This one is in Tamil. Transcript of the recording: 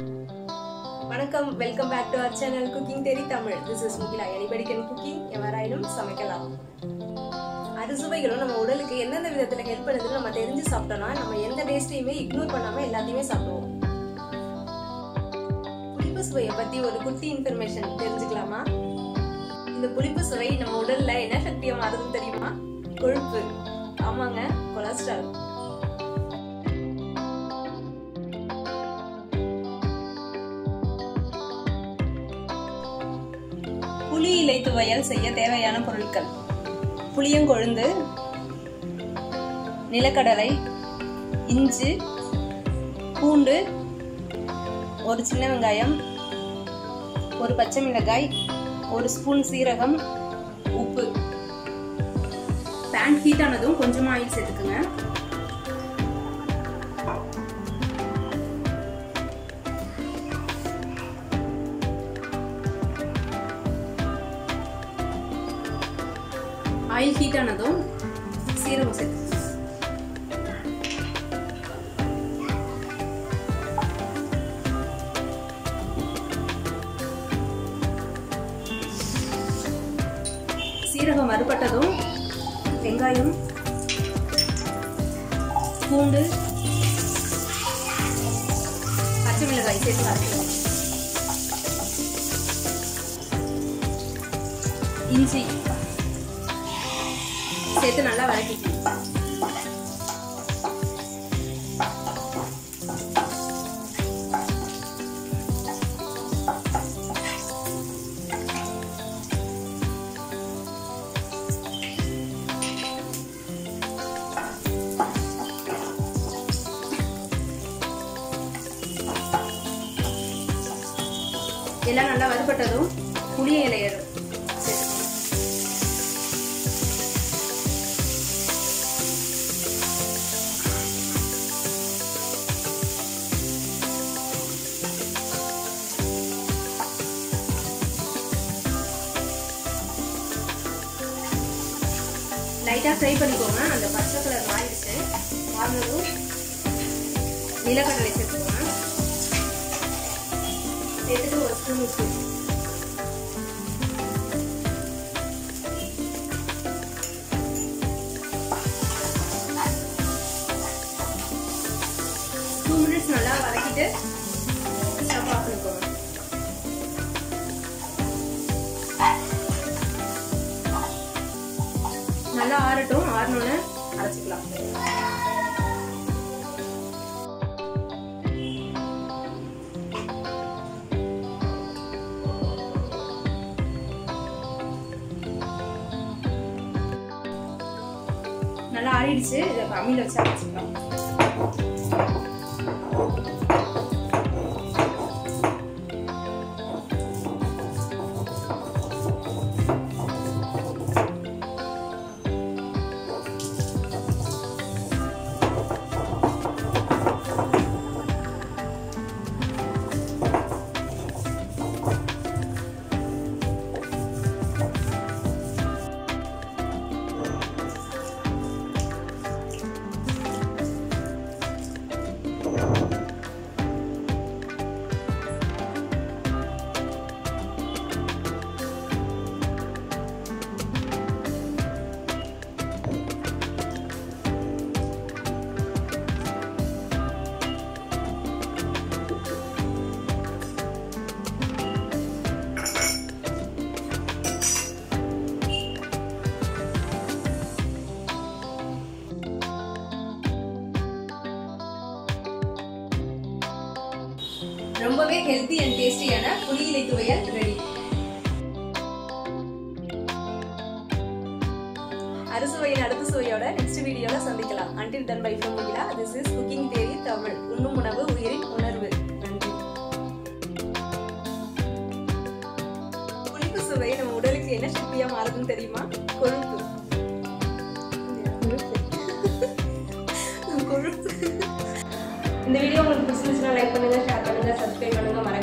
வணக்கம் welcome back to our channel cooking Theri Tamil this is Mugila anybody can cooking எவராயினும் சமைக்கலாம் அறுசுவைகளும் நம்ம உடலுக்கு எந்தெந்த விதத்துல ஹெல்ப் பண்ணுதுன்னு நம்ம தெரிஞ்சு சாப்பிட்டோம்னா நம்ம எந்த டேஸ்ட்டையுமே இக்னோர் பண்ணாம எல்லாத்தையுமே சாப்பிடுவோம் புளிப்பு சுவையை பத்தி ஒரு குட்டி இன்ஃபர்மேஷன் தெரிஞ்சுக்கலாமா இந்த புளிப்பு சுவை நம்ம உடல்ல என்ன சக்தியா மாறுதுன்னு தெரியுமா கொழுப்பு ஆமாங்க கொலஸ்ட்ரால் புளி இலை துவையல் செய்ய தேவையான பொருட்கள் புளியங்கொழுந்து நிலக்கடலை இஞ்சி பூண்டு ஒரு சின்ன வெங்காயம் ஒரு பச்சை மிளகாய் ஒரு ஸ்பூன் சீரகம் உப்பு பேன் ஹீட் ஆனதும் கொஞ்சமா ஆயில் சேர்த்துக்குங்க ஆயில் ஹீட் ஆனதும் சீரகம் சேர்த்து சீரகம் வறுபட்டதும் வெங்காயம் பூண்டு பச்சை மிளகாய் சேர்த்து வறுக்கணும் இஞ்சி சேர்த்து நல்லா வதக்கிக்கணும் எல்லாம் நல்லா வறுபட்டதும் புளிய இலை லைட்டாக ஃப்ரை பண்ணிக்கோங்க அந்த பச்சை கலர் மாறிடுச்சு மாறினதும் நிலக்கடலை சேர்த்துக்கோங்க சேர்த்துட்டு ஒரு ஸ்பூன் உப்பு டூ மினிட்ஸ் நல்லா வதக்கிட்டு ஸ்டவ் ஆஃப் பண்ணிக்கோங்க நல்லா ஆறட்டும் ஆறணுன்னு அரைச்சிக்கலாம் நல்லா ஆறிடுச்சு இதை அம்மியில் வச்சு அரைச்சிக்கலாம் ரொம்பவே ஹெல்த்தி அண்ட் டேஸ்டியான புளி இலை துவையல் ரெடி அறுசுவையின் அடுத்த சுவையோட நெக்ஸ்ட் வீடியோல சந்திக்கலாம் until then bye from Mugila this is cooking Theri Tamil உண்ணும் உணவு உயிரின் உணர்வு நன்றி புளிப்பு சுவை நம்ம உடலுக்கு என்ன சக்தியா மாறுதுன்னு தெரியுமா கொழுப்பு கொழுப்பு இந்த வீடியோ உங்களுக்கு பிடிச்சிருந்துச்சுன்னா லைக் பண்ணுங்க ஷேர் பண்ணுங்க சப்ஸ்கிரைப் பண்ணுங்க மறக்காம